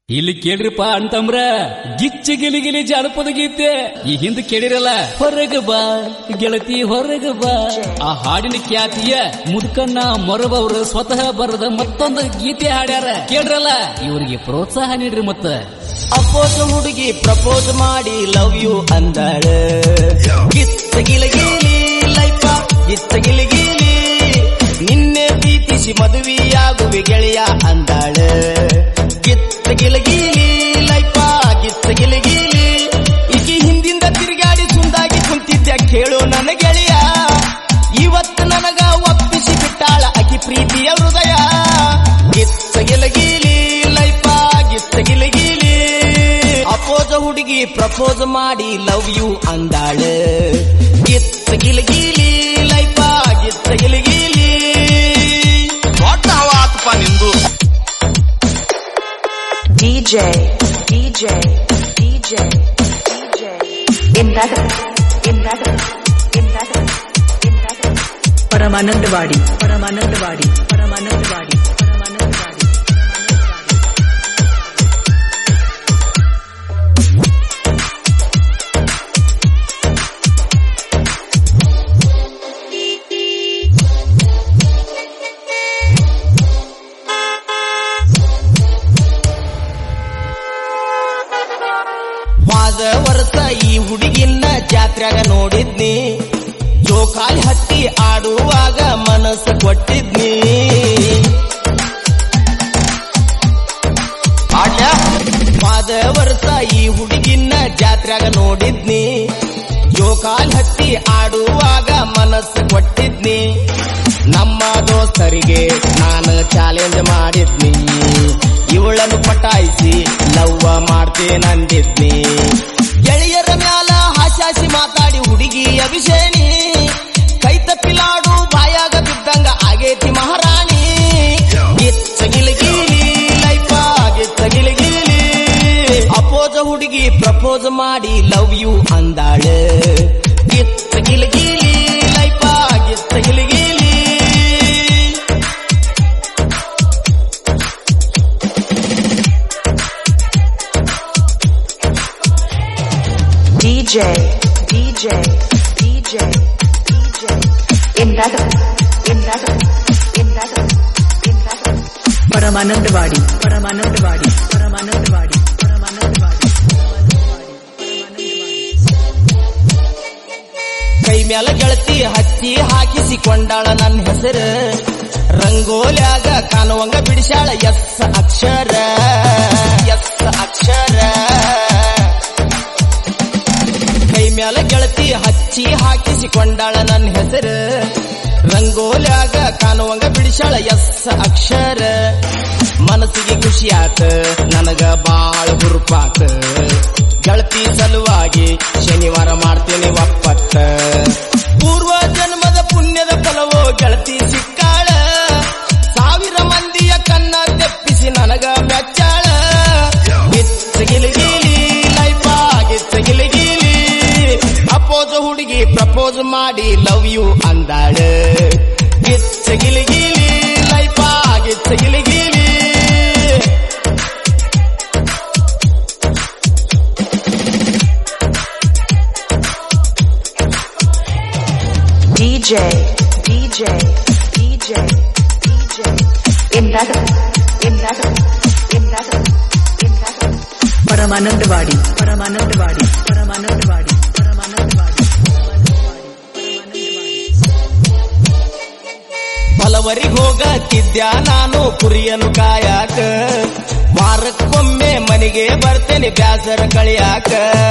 ಇಲ್ಲಿ ಕೇಳ್ರಿಪ್ಪ ಅಂತಂಬ್ರ ಗಿಚ್ಚಿ ಗಿಲಿ ಗಿಲಿ ಜಾನಪದ ಗೀತೆ ಈ ಹಿಂದೆ ಕೇಳಿರಲ್ಲ ಹೊರಗ ಬಾ ಗೆಳತಿ ಹೊರಗ ಬಾ ಆ ಹಾಡಿನ ಖ್ಯಾತಿಯ ಮುದುಕಣ್ಣ ಮೊರಬವ್ರು ಸ್ವತಃ ಬರದ ಮತ್ತೊಂದು ಗೀತೆ ಹಾಡ್ಯಾರ ಕೇಳ್ರಲ್ಲ ಇವರಿಗೆ ಪ್ರೋತ್ಸಾಹ ನೀಡ್ರಿ ಮತ್ತ ಅಪೋಸ್ ಹುಡುಗಿ ಪ್ರಪೋಸ್ ಮಾಡಿ ಲವ್ ಯು ಅಂದಾಳ ಗಿತ್ತ ಗಿಲಗಿಲಿ ಲೈಫ ಗಿತ್ತ ಗಿಲಗಿಲಿ ನಿನ್ನೆ ಪ್ರೀತಿಸಿ ಮದುವೆಯಾಗುವೆ ಗೆಳೆಯ ಅಂದಾಳ ಗಿತ್ತ ಗಿಲಗಿಲಿ ಲೈಫ ಗಿತ್ತ ಗಿಲಗಿಲಿ ಈಗಿ ಹಿಂದಿಂದ ತಿರುಗಾಡಿ ಸುಂದಾಗಿ ಕುಂತಿದ್ದ ಕೇಳು ನನ್ನ ಗೆಳೆಯ ಇವತ್ತು ನನಗ ಒಪ್ಪಿಸಿ ಬಿಟ್ಟಾಳ ಅಕಿ ಪ್ರೀತಿಯ ಹೃದಯ ಗಿತ್ತ ಗಿಲಗಿಲಿ ಲೈಫ ಗಿತ್ತ ಗಿಲಗಿಲಿ ಅಪೋಸ ಹುಡುಗಿ ಪ್ರಪೋಸ್ ಮಾಡಿ ಲವ್ ಯು ಅಂದಾಳ ಗಿತ್ತ ಗಿಲಗಿಲಿ ಲೈಫ ಗಿತ್ತ ಗಿಲಗಿಲಿ ದೊಡ್ಡ ಹವ ಆತಪ್ಪ ನಿಂದು DJ, DJ, DJ, DJ. In that, in that, in that, in that. ಪರಮಾನಂದವಾಡಿ ಪರಮಾನಂದವಾಡಿ ಪರಮಾನಂದವಾಡಿ ಪರಮಾನಂದವಾಡಿ ವಾದ ವರ್ಷ ಈ ಹುಡುಗಿನ ಜಾತ್ರೆಗ ನೋಡಿದ್ನಿ ಜೋಕಾಲಿ ಹತ್ತಿ ಆಡುವಾಗ ಮನಸ್ಸು ಕೊಟ್ಟಿದ್ನಿ ಆಡ್ಯ ವಾದ ವರ್ಷ ಈ ಹುಡುಗಿನ ಜಾತ್ರೆಗ ನೋಡಿದ್ನಿ ಜೋಕಾಲಿ ಹತ್ತಿ ಆಡುವಾಗ ಮನಸ್ಸು ಕೊಟ್ಟಿದ್ನಿ ನಮ್ಮ ದೋಸ್ತರಿಗೆ ನಾನು ಚಾಲೆಂಜ್ ಮಾಡಿದ್ನಿ ಇವಳನ್ನು ಪಟಾಯಿಸಿ ಲವ್ವ ಮಾಡ್ತೇನಂದಿದ್ನಿ ಗೆಳೆಯರ ಮ್ಯಾಲ ಹಾಸ್ಯಾಸಿ ಮಾತಾಡಿ ಹುಡುಗಿ ಅಭಿಷೇಣಿ ಕೈ ತಪ್ಪಿಲಾಡು ಬಾಯಾಗ ಬಿದ್ದಂಗ ಆಗೇತಿ ಮಹಾರಾಣಿ ಗಿಚ್ಚ ಗಿಲಗಿಲಿ ಲೈಫ ಗಿಚ್ಚ ಗಿಲಗಿಲಿ ಅಪೋಸ ಹುಡುಗಿ ಪ್ರಪೋಸ್ ಮಾಡಿ ಲವ್ ಯು ಅಂದಾಳ ಗಿಚ್ಚ ಗಿಲಗಿಲಿ ಲೈಫ ಗಿಚ್ಚ ಗಿಲಗಿಲಿ DJ, DJ, DJ, DJ. In that, in that, in that, in that. ಪರಮಾನಂದವಾಡಿ ಪರಮಾನಂದವಾಡಿ ಪರಮಾನಂದವಾಡಿ ಪರಮಾನಂದವಾಡಿ ಕೈ ಮ್ಯಾಲ ಗೆಳತಿ ಹಚ್ಚಿ ಹಾಕಿಸಿಕೊಂಡಾಳ ನನ್ನ ಹೆಸರು ರಂಗೋಲ್ಯಾಗ ಕಾಣುವಂಗ ಬಿಡಿಸ್ಯಾಳ ಎಸ್ ಅಕ್ಷರ ಎಸ್ ಅಕ್ಷರ ಕೈ ಮ್ಯಾಲ ಗೆಳತಿ ಹಚ್ಚಿ ಹಾಕಿಸಿಕೊಂಡಾಳ ನನ್ನ ಹೆಸರು ರಂಗೋಲ್ಯಾಗ ಕಾಣುವಂಗ ಬಿಡಿಸ್ಯಾಳ ಎಸ್ ಅಕ್ಷರ ಮನಸ್ಸಿಗೆ ಖುಷಿ ಆತ ನನಗ ಬಾಳ ಹುರುಪಾತ ಗೆಳತಿ ಸಲುವಾಗಿ ಶನಿವಾರ ಮಾಡ್ತೇನೆ ಒಪ್ಪತ್ತ ಪೂರ್ವ ಜನ್ಮದ ಪುಣ್ಯದ ಫಲವೋ ಗೆಳತಿ ಸಿಕ್ಕಾಳ ಸಾವಿರ ಮಂದಿಯ ಕನ್ನ ತೆಪ್ಪಿಸಿ ನನಗ ಮೆಚ್ಚಾಳ ಗಿಚ್ಚ ಗಿಲಿಗಿಲಿ ಲೈಫ ಗಿಚ್ಚ ಗಿಲಿಗಿಲಿ ಅಪೋಸ ಹುಡುಗಿ ಪ್ರಪೋಸ್ ಮಾಡಿ ಲವ್ ಯು ಅಂದಾಳ ಗಿಚ್ಚ ಗಿಲಿಗಿಲಿ ಲೈಫ ಗಿಚ್ಚ ಗಿಲಿಗಿಲಿ DJ, DJ, DJ, DJ. In that, in that, in that, in that. ಪರಮಾನಂದವಾಡಿ ಪರಮಾನಂದವಾಡಿ ಪರಮಾನಂದವಾಡಿ ಪರಮಾನಂದವಾಡಿ ಹಲವರಿಗೆ ಹೋಗತ್ತಿದ್ಯ ನಾನು ಕುರಿಯನು ಕಾಯಾಕ ವಾರಕ್ಕೊಮ್ಮೆ ಮನೆಗೆ ಬರ್ತೇನೆ ಬ್ಯಾಸರ ಕಳಿಯಾಕ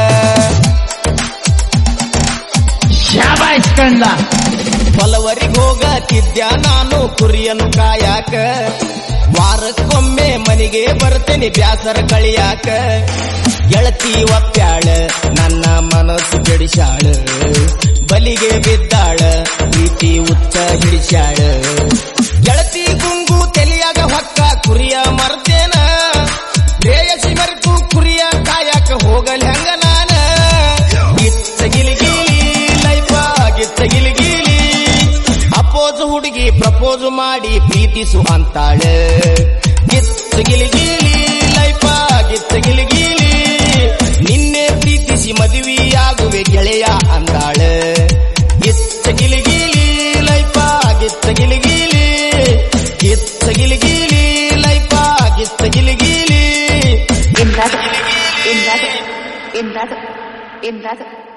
ಹೊಲವರಿಗೆ ಹೋಗತ್ತಿದ್ಯ ನಾನು ಕುರಿಯನು ಕಾಯಾಕ ವಾರಕ್ಕೊಮ್ಮೆ ಮನೆಗೆ ಬರ್ತೇನೆ ಬ್ಯಾಸರ ಕಳಿಯಾಕ ಗೆಳತಿ ಒಪ್ಪ್ಯಾಳ ನನ್ನ ಮನಸ್ಸು ಕೆಡಿಸ್ಯಾಳ ಬಲಿಗೆ ಬಿದ್ದಾಳ ಪ್ರೀತಿ ಉಚ್ಚ ಹಿಡಿಸ್ಯಾಳ ಗೆಳತಿ ಗುಂಗು ತೆಲಿಯಾಗ ಹೊಕ್ಕ ಕುರಿಯ ಮರ್ತೇನ ಪ್ರೇಯಸಿ ಮರೆತು ಕುರಿಯ ಕಾಯಕ ಹೋಗಲ್ ಹೆಂಗ ನಾನ ಗಿಚ್ಚ ಗಿಲಿಗಿಲಿ ಲೈಫ ಗಿಚ್ಚ ಗಿಲಿಗಿಲಿ ಅಪೋಸ್ ಹುಡುಗಿ ಪ್ರಪೋಸ್ ಮಾಡಿ ಪ್ರೀತಿಸು ಅಂತಾಳ ಗಿಚ್ಚ ಗಿಲಿಗಿಲಿ ಲೈಫ ಮದುವೆಯಾಗುವೆ ಗೆಳೆಯ ಅಂದಾಳ ಗಿಚ್ಚ ಗಿಲಿಗಿಲಿ ಲೈಪ ಗಿಚ್ಚ ಗಿಲಿಗಿಲಿ ಗಿಚ್ಚ ಗಿಲಿಗಿಲಿ ಲೈಪ ಗಿಚ್ಚ ಗಿಲಿಗಿಲಿ in that in that in that in that